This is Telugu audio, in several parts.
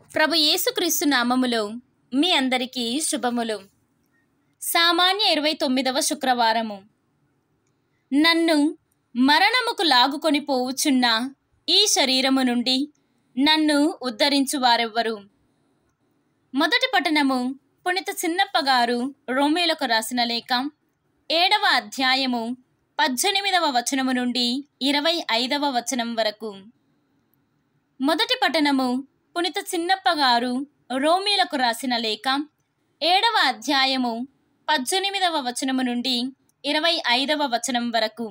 ప్రభు యేసుక్రీస్తు నామములో మీ అందరికీ శుభములు సామాన్య ఇరవై తొమ్మిదవ శుక్రవారము నన్ను మరణముకు లాగుకొని పోవుచున్న ఈ శరీరము నుండి నన్ను ఉద్ధరించు వారెవ్వరు మొదటి పట్టణము పునిత చిన్నప్ప గారు రోమేలకు రాసిన లేఖ ఏడవ అధ్యాయము పద్దెనిమిదవ వచనము నుండి ఇరవై ఐదవ వచనం వరకు మొదటి పట్టణము పునిత చిన్నప్ప గారు రోమీలకు రాసిన లేఖ ఏడవ అధ్యాయము పద్దెనిమిదవ వచనము నుండి ఇరవై ఐదవ వచనం వరకు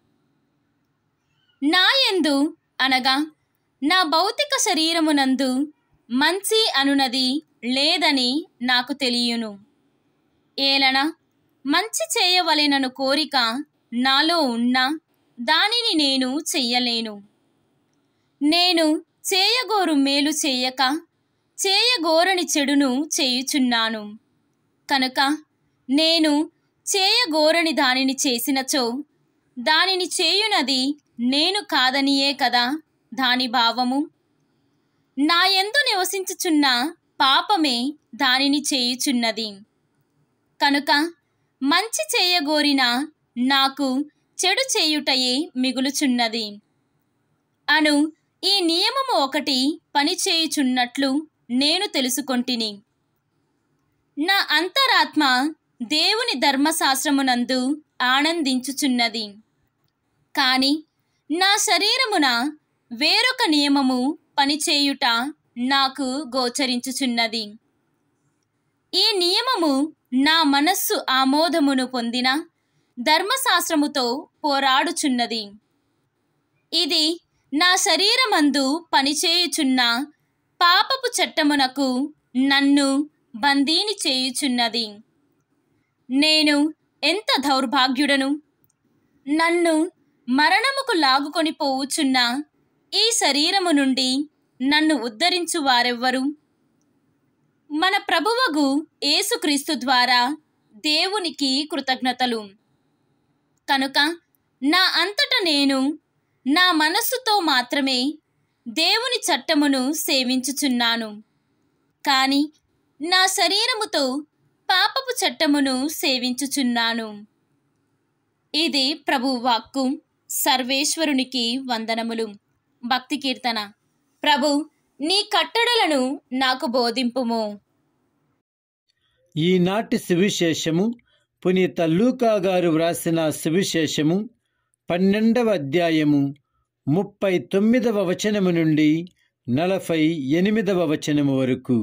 నా యందు అనగా నా భౌతిక శరీరమునందు మంచి అనునది లేదని నాకు తెలియను ఏలన మంచి చేయవలెనను కోరిక నాలో ఉన్నా దానిని నేను చెయ్యలేను నేను చేయగోరు మేలు చేయక చేయగోరని చెడును చేయుచున్నాను కనుక నేను చేయగోరని దానిని చేసినచో దానిని చేయునది నేను కాదనియే కదా దాని భావము నా ఎందు నివసించుచున్న పాపమే దానిని చేయుచున్నది కనుక మంచి చేయగోరిన నాకు చెడు చేయుటయే మిగులుచున్నది అను ఈ నియమము ఒకటి పనిచేయుచున్నట్లు నేను తెలుసుకొంటిని నా అంతరాత్మ దేవుని ధర్మశాస్త్రమునందు ఆనందించుచున్నది కాని నా శరీరమున వేరొక నియమము పనిచేయుట నాకు గోచరించుచున్నది ఈ నియమము నా మనస్సు ఆమోదమును పొందిన ధర్మశాస్త్రముతో పోరాడుచున్నది ఇది నా శరీరమందు పనిచేయుచున్న పాపపు చట్టమునకు నన్ను బందీని చేయుచున్నది నేను ఎంత దౌర్భాగ్యుడను నన్ను మరణముకు లాగుకొని పోవుచున్న ఈ శరీరము నుండి నన్ను ఉద్ధరించు వారెవ్వరు మన ప్రభువగు యేసుక్రీస్తు ద్వారా దేవునికి కృతజ్ఞతలు కనుక నా అంతట నేను నా మనస్సుతో మాత్రమే దేవుని చట్టమును సేవించుచున్నాను కాని నా శరీరముతో పాపపు చట్టమును సేవించుచున్నాను ఇది ప్రభు వాక్కు సర్వేశ్వరునికి వందనములు భక్తి కీర్తన ప్రభు నీ కట్టడలను నాకు బోధింపుము ఈనాటి సువిశేషము పునీత లూకా గారు వ్రాసిన సువిశేషము పన్నెండవ అధ్యాయము ముప్పై తొమ్మిదవ వచనము నుండి నలభై ఎనిమిదవ వచనము వరకు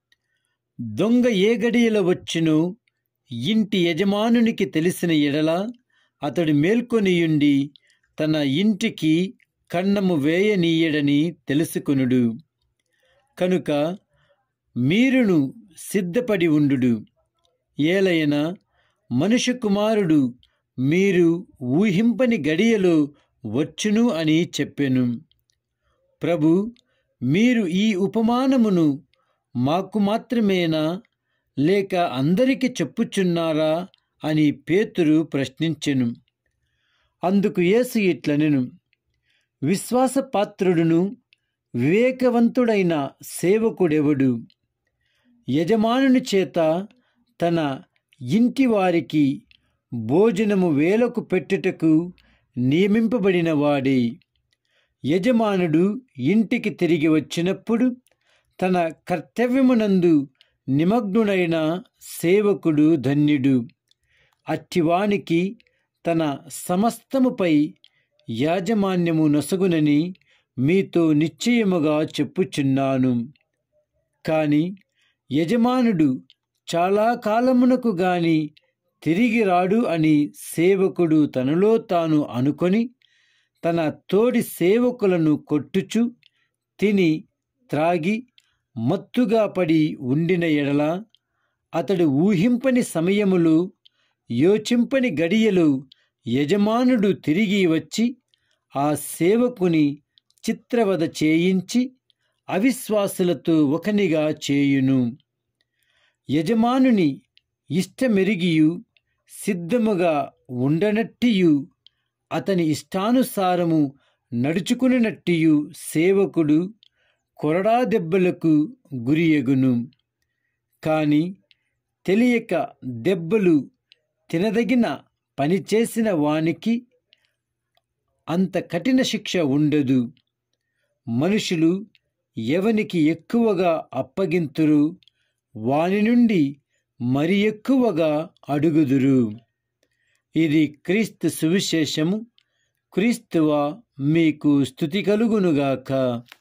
దొంగ ఏ గడియలో వచ్చును ఇంటి యజమానునికి తెలిసిన ఎడల అతడు మేల్కొనియుండి తన ఇంటికి కన్నము వేయనీయడని తెలుసుకొనుడు కనుక మీరును సిద్ధపడి ఉండు ఏలయన మనుష్య కుమారుడు మీరు ఊహింపని గడియలో వచ్చును అని చెప్పెను ప్రభు మీరు ఈ ఉపమానమును మాకు మాత్రమేనా లేక అందరికి చెప్పుచున్నారా అని పేతురు ప్రశ్నించెను అందుకు యేసు ఇట్లనెను విశ్వాసపాత్రుడును వివేకవంతుడైన సేవకుడెవడు యజమానుని చేత తన ఇంటి వారికి భోజనము వేలకు పెట్టుటకు నియమింపబడిన వాడే యజమానుడు ఇంటికి తిరిగి వచ్చినప్పుడు తన కర్తవ్యమునందు నిమగ్నుడైన సేవకుడు ధన్యుడు అట్టివానికి తన సమస్తముపై యాజమాన్యము నొసగునని మీతో నిశ్చయముగా చెప్పుచున్నాను కాని యజమానుడు చాలా కాలమునకు గాని తిరిగి రాడు అని సేవకుడు తనలో తాను అనుకొని తన తోడి సేవకులను కొట్టుచు తిని త్రాగి మత్తుగా పడి ఉండిన ఎడల అతడు ఊహింపని సమయములు యోచింపని గడియలు యజమానుడు తిరిగి వచ్చి ఆ సేవకుని చిత్రవద చేయించి అవిశ్వాసులతో ఒకనిగా చేయును యజమానుని ఇష్టమెరిగియు సిద్ధముగా ఉండనట్టియు అతని ఇష్టానుసారము నడుచుకునినట్టియు సేవకుడు కొరడా దెబ్బలకు గురియగును కాని తెలియక దెబ్బలు తినదగిన పని చేసిన వానికి అంత కఠిన శిక్ష ఉండదు మనుషులు ఎవనికి ఎక్కువగా అప్పగింతురు వాని నుండి మరి ఎక్కువగా అడుగుదురు ఇది క్రీస్తు సువిశేషము క్రీస్తువ మీకు స్థుతి కలుగునుగాక